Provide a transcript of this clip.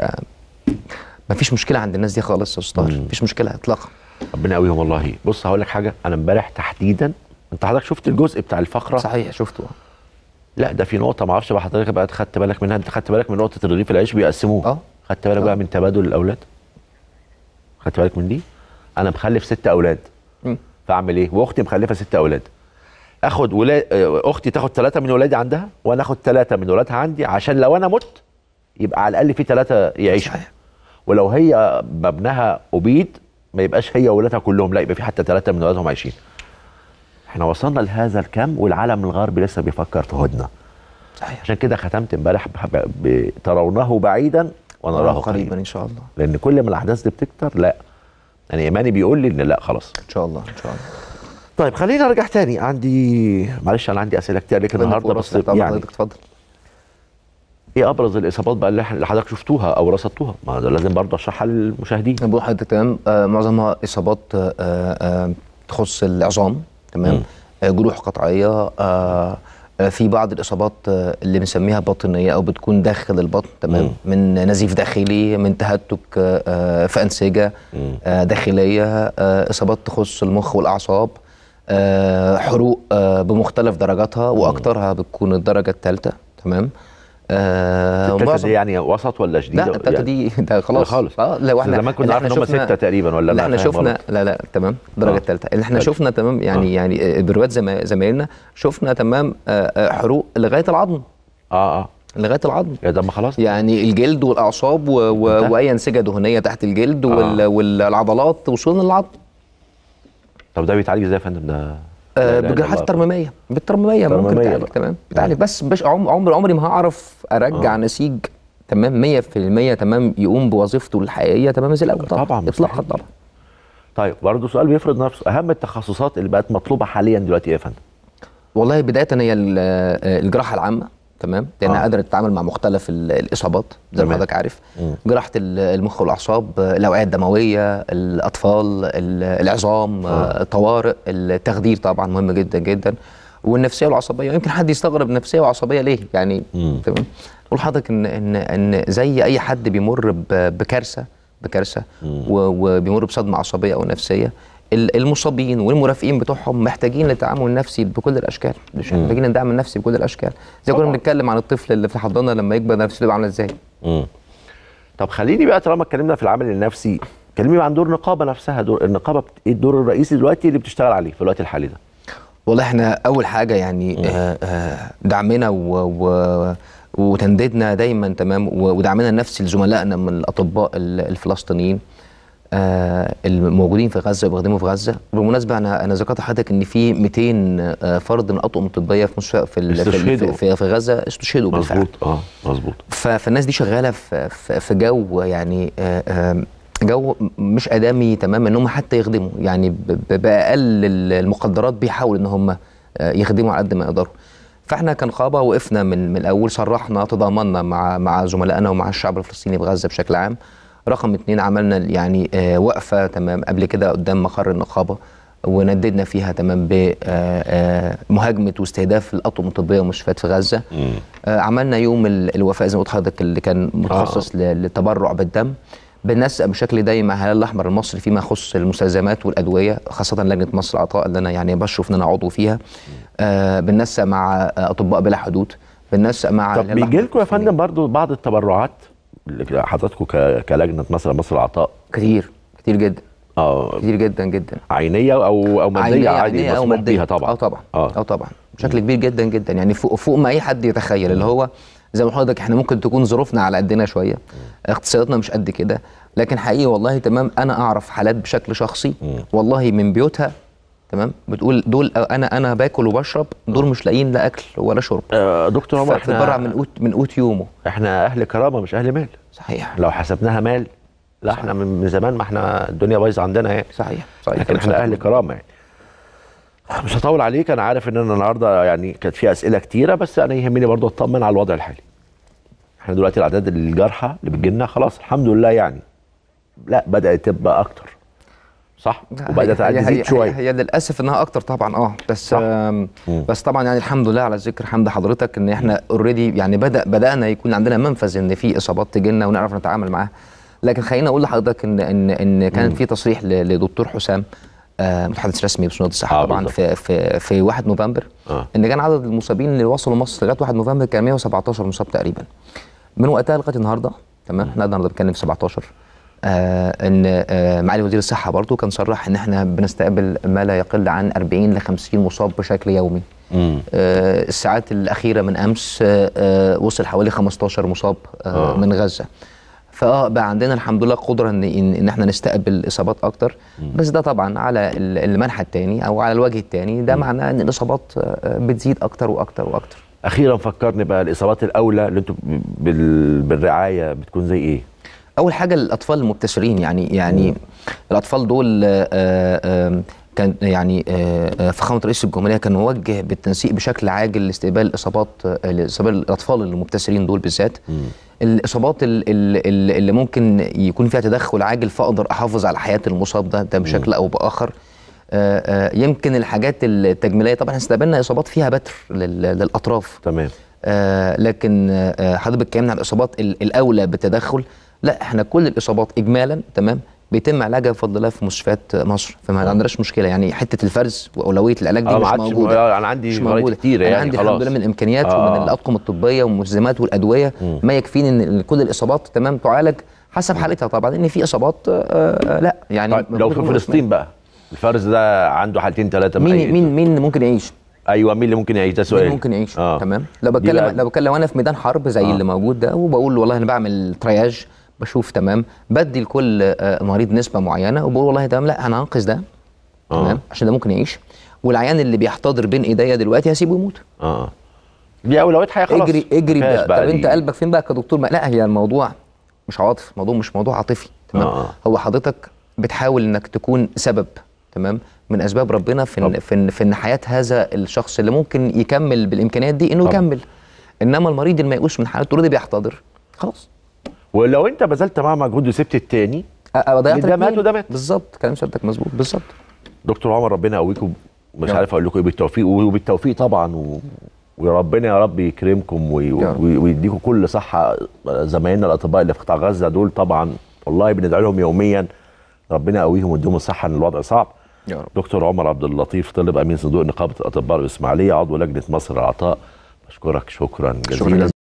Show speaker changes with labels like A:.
A: مفيش مشكله عند الناس دي خالص يا استاذ طاهر مفيش مشكله اطلاقا
B: ربنا يقويهم والله بص هقول لك حاجه انا امبارح تحديدا انت حضرتك شفت الجزء بتاع الفقره
A: صحيح شفته
B: لا ده في نقطه ما اعرفش بقى حضرتك بقى خدت بالك منها انت خدت بالك من نقطه رغيف العيش بيقسموه
A: اه
B: خدت بالك بقى من تبادل الاولاد خدت بالك من دي انا مخلف ست اولاد
A: مم.
B: فاعمل ايه واختي مخلفه ست اولاد اخد ولاد اختي تاخد ثلاثه من ولادي عندها وانا اخد ثلاثه من ولادها عندي عشان لو انا مت يبقى على الاقل في ثلاثه يعيشوا
A: صحيح.
B: ولو هي ابنها ابيد ما يبقاش هي وولادها كلهم لا يبقى في حتى ثلاثه من ولادهم عايشين احنا وصلنا لهذا الكم والعالم الغربي لسه بيفكر في هدنه
A: صحيح
B: عشان كده ختمت امبارح ب- ب- ترونه بعيدا ونراه قريبا
A: قريبا ان شاء الله
B: لان كل ما الاحداث دي بتكتر لا يعني ايماني بيقول لي ان لا خلاص
A: ان شاء الله ان شاء الله
B: طيب خلينا ارجع تاني عندي معلش انا عندي اسئله كتير لكن النهارده بس
A: طبعا
B: يعني
A: حضرتك اتفضل
B: ايه ابرز الاصابات بقى اللي إحنا- اللي حضرتك شفتوها او رصدتوها ما ده لازم برضه اشرحها للمشاهدين
A: انا بقول لحضرتك تمام آه معظمها اصابات آه آه تخص العظام
B: مم.
A: تمام آه جروح قطعيه آه آه في بعض الاصابات آه اللي بنسميها باطنيه او بتكون داخل البطن تمام
B: مم.
A: من نزيف داخلي من تهتك آه آه في انسجه
B: مم.
A: آه داخليه آه اصابات تخص المخ والاعصاب آه حروق آه بمختلف درجاتها واكثرها بتكون الدرجه الثالثه تمام آه
B: التالتة
A: ومعظم-
B: دي يعني وسط ولا شديدة؟
A: لا التالتة
B: يعني
A: دي ده خلاص
B: خالص.
A: اه لا واحنا
B: زمان كنا
A: اللي
B: عارف ان هم
A: شفنا-
B: ستة تقريبا ولا
A: لا
B: لا
A: احنا
B: فاهم
A: شفنا
B: غلط؟
A: لا لا تمام الدرجه
B: آه.
A: الثالثه اللي احنا
B: طيب.
A: شفنا تمام يعني
B: آه.
A: يعني آه، بروايات زما- زمايلنا شفنا تمام آه، آه، حروق لغايه العظم
B: اه اه
A: لغايه العظم
B: يا ده ما خلاص
A: يعني الجلد والاعصاب و... و...
B: انتهى.
A: واي انسجه دهنيه تحت الجلد وال...
B: آه.
A: والعضلات وصلنا للعظم
B: طب ده بيتعالج ازاي يا فندم ده
A: آه،
B: لا إله إلا
A: بجراحات
B: الله.
A: الترميميه بالترميميه ممكن
B: ترميمية
A: تعالج
B: بقى.
A: تمام بتعالج بس مش عم... عمر عمري ما هعرف ارجع
B: آه.
A: نسيج تمام 100% تمام يقوم بوظيفته الحقيقيه تمام زي الاول طبعا
B: طبعاً،
A: اطلاقا
B: مستحيل. طبعا طيب برضه سؤال بيفرض نفسه اهم التخصصات اللي بقت مطلوبه حاليا دلوقتي ايه يا فندم؟
A: والله بداية هي ال- آه، الجراحة العامة تمام لأنها
B: آه.
A: قادرة تتعامل مع مختلف ال- الإصابات زي ما
B: تمام.
A: حضرتك عارف
B: مم.
A: جراحة ال- المخ والأعصاب آه، الأوعية الدموية الأطفال ال- العظام آه، الطوارئ التخدير طبعا مهم جدا جدا والنفسية والعصبية يمكن حد يستغرب نفسية وعصبية ليه يعني
B: مم.
A: تمام أقول لحضرتك إن إن إن زي أي حد بيمر ب- بكارثة بكارثة
B: مم.
A: و- وبيمر بصدمة عصبية أو نفسية ال- المصابين والمرافقين بتوعهم محتاجين للتعامل النفسي بكل الاشكال مش
B: مم.
A: محتاجين الدعم النفسي بكل الاشكال زي كنا
B: طبعاً.
A: بنتكلم عن الطفل اللي في الحضانه لما يكبر نفسيته تبقى عامله ازاي
B: مم. طب خليني بقى طالما اتكلمنا في العامل النفسي كلمني بقى عن دور النقابه نفسها دور النقابه بت- ايه الدور الرئيسي دلوقتي اللي بتشتغل عليه في الوقت الحالي ده؟
A: والله احنا اول حاجه يعني آه آه دعمنا و و وتنديدنا دايما تمام و- ودعمنا النفسي لزملائنا من الاطباء ال- الفلسطينيين آه الموجودين في غزه وبيخدموا في غزه بالمناسبه انا انا ذكرت لحضرتك ان في 200 آه، فرد من الاطقم الطبيه في مستشفى في ال- في, ال-
B: استشهدوا.
A: في, في, في غزه استشهدوا بالفعل
B: مظبوط اه مظبوط
A: ف- فالناس دي شغاله في في في جو يعني آه، آه، جو مش ادمي تماما ان هم حتى يخدموا يعني ب- ب- باقل ال- المقدرات بيحاولوا ان هم آه، يخدموا على قد ما يقدروا فاحنا كنقابه وقفنا من من الاول صرحنا تضامنا مع مع زملائنا ومع الشعب الفلسطيني في غزه بشكل عام رقم اتنين عملنا يعني آه، وقفه تمام قبل كده قدام مقر النقابه ونددنا فيها تمام بمهاجمه واستهداف الاطقم الطبيه والمستشفيات في غزه
B: مم.
A: آه، عملنا يوم ال- الوفاء زي ما قلت لحضرتك اللي كان متخصص ل- للتبرع بالدم بننسق بشكل دايم مع الهلال الاحمر المصري فيما يخص المستلزمات والادويه خاصه لجنه مصر العطاء اللي انا يعني بشرف ان انا عضو فيها آه بننسق مع آه، اطباء بلا حدود بننسق مع
B: طب
A: الهلال
B: بيجي
A: الأحمر
B: لكم يا
A: الفلسطيني.
B: فندم برضو بعض التبرعات اللي حضراتكم ك- كلجنه مثلا مصر العطاء
A: كتير كتير جدا
B: اه
A: كتير جدا جدا
B: عينيه او او ماديه
A: عينية
B: عادي
A: عينية او
B: مسموح
A: ماديه
B: بيها طبعا
A: اه طبعا
B: اه
A: اه طبعا بشكل كبير جدا جدا يعني فوق فوق ما اي حد يتخيل اللي هو زي ما حضرتك احنا ممكن تكون ظروفنا على قدنا شويه اقتصادنا مش قد كده لكن حقيقي والله تمام انا اعرف حالات بشكل شخصي والله من بيوتها تمام بتقول دول انا انا باكل وبشرب دول مش لاقيين لا اكل ولا شرب
B: آه، دكتور عمر
A: فتتبرع
B: احنا
A: من قوت من قوت يومه
B: احنا اهل كرامه مش اهل مال
A: صحيح
B: لو حسبناها مال لا احنا من من زمان ما احنا الدنيا بايظه عندنا يعني
A: صحيح صحيح
B: لكن احنا اهل كرامه يعني مش هطول عليك انا عارف ان انا النهارده يعني كانت في اسئله كتيره بس انا يهمني برضو اطمن على الوضع الحالي احنا دلوقتي الاعداد الجارحه اللي بتجي لنا خلاص الحمد لله يعني لا بدات تبقى اكتر صح وبدات
A: هي- هي-
B: تزيد
A: هي-
B: شويه
A: هي للاسف انها اكتر طبعا اه بس
B: صح.
A: آم،
B: مم.
A: بس طبعا يعني الحمد لله على ذكر حمد حضرتك ان احنا اوريدي يعني بدا بدانا يكون عندنا منفذ ان في اصابات تجينا ونعرف نتعامل معاها لكن خليني اقول لحضرتك ان ان ان كان في تصريح ل- لدكتور حسام آه، متحدث رسمي بسنوات الصحه
B: آه،
A: طبعا
B: بالظبط.
A: في في في 1 نوفمبر
B: آه.
A: ان كان عدد المصابين اللي وصلوا مصر لغايه 1 نوفمبر كان 117 مصاب تقريبا من وقتها لغايه النهارده تمام احنا النهارده بنتكلم في 17 آه ان آه معالي وزير الصحه برضو كان صرح ان احنا بنستقبل ما لا يقل عن 40 ل 50 مصاب بشكل يومي
B: مم.
A: آه الساعات الاخيره من امس آه آه وصل حوالي 15 مصاب آه
B: آه.
A: من غزه فاه بقى عندنا الحمد لله قدره ان ان, إن احنا نستقبل اصابات اكتر بس ده طبعا على ال- المنحى الثاني او على الوجه الثاني ده معناه ان الاصابات آه، بتزيد اكتر واكتر واكتر
B: اخيرا فكرني بقى الاصابات الاولى اللي انتوا بال... بالرعايه بتكون زي ايه؟
A: اول حاجه الاطفال المبتسرين يعني يعني الاطفال دول آه، آه، كان يعني آه، آه، فخامه رئيس الجمهوريه كان موجه بالتنسيق بشكل عاجل لاستقبال الاصابات آه، لاستقبال الاطفال المبتسرين دول بالذات الاصابات ال- ال- ال- اللي ممكن يكون فيها تدخل عاجل فاقدر احافظ على حياه المصاب ده ده بشكل او باخر آه، آه، يمكن الحاجات التجميليه طبعا احنا استقبلنا اصابات فيها بتر لل- للاطراف
B: تمام
A: آه لكن آه حضرتك اتكلمنا عن الاصابات ال- الاولى بالتدخل لا احنا كل الاصابات اجمالا تمام بيتم علاجها بفضل الله في مستشفيات مصر فما عندناش مشكله يعني حته الفرز واولويه العلاج دي
B: آه، ما
A: مش
B: عادش-
A: موجوده
B: انا عندي
A: مش
B: فوائد
A: موجوده
B: كتيره
A: انا
B: يعني
A: عندي
B: خلاص
A: الحمد لله من الامكانيات
B: آه،
A: ومن
B: آه.
A: الاطقم الطبيه والمستلزمات والادويه ما يكفيني ان كل الاصابات تمام تعالج حسب حالتها طبعا ان في اصابات آه آه لا يعني
B: طيب لو في
A: ممكن
B: فلسطين بقى الفرز ده عنده حالتين ثلاثه
A: مين مين مين ممكن يعيش
B: ايوه مين اللي ممكن يعيش ده سؤال
A: مين ممكن يعيش
B: آه.
A: تمام لو
B: دي
A: بتكلم
B: بقى-
A: لو بتكلم انا في ميدان حرب زي
B: آه.
A: اللي موجود ده وبقول والله انا بعمل ترياج بشوف تمام بدي لكل آه، مريض نسبه معينه وبقول والله تمام لا انا هنقذ ده
B: آه.
A: تمام عشان ده ممكن يعيش والعيان اللي بيحتضر بين ايديا دلوقتي هسيبه يموت
B: اه دي اولويات حياه خلاص
A: اجري اجري
B: ما فيهاش
A: بقى.
B: بقى
A: طب انت
B: دي-
A: قلبك فين بقى كدكتور ما لا هي الموضوع مش عواطف الموضوع مش موضوع عاطفي تمام
B: آه.
A: هو حضرتك بتحاول انك تكون سبب تمام من اسباب ربنا في
B: طب.
A: إن في إن- في ان حياه هذا الشخص اللي ممكن يكمل بالامكانيات دي انه
B: طب.
A: يكمل انما المريض الميؤوس من حالته اوريدي بيحتضر خلاص
B: ولو انت بذلت معاه مجهود وسبت التاني
A: أ- أ- ضيعت
B: ده
A: الاتنين.
B: مات وده مات.
A: بالظبط كلام سيادتك مظبوط بالظبط
B: دكتور عمر ربنا يقويكم مش
A: يا
B: عارف اقول لكم ايه بالتوفيق وبالتوفيق طبعا و... وربنا يا رب يكرمكم وي...
A: يا رب.
B: وي... ويديكم كل صحه زمايلنا الاطباء اللي في قطاع غزه دول طبعا والله بندعي لهم يوميا ربنا يقويهم ويديهم الصحه ان الوضع صعب
A: يا رب
B: دكتور عمر عبد اللطيف طالب امين صندوق نقابه الاطباء الاسماعيليه عضو لجنه مصر العطاء بشكرك شكرا جزيلا
A: شكرا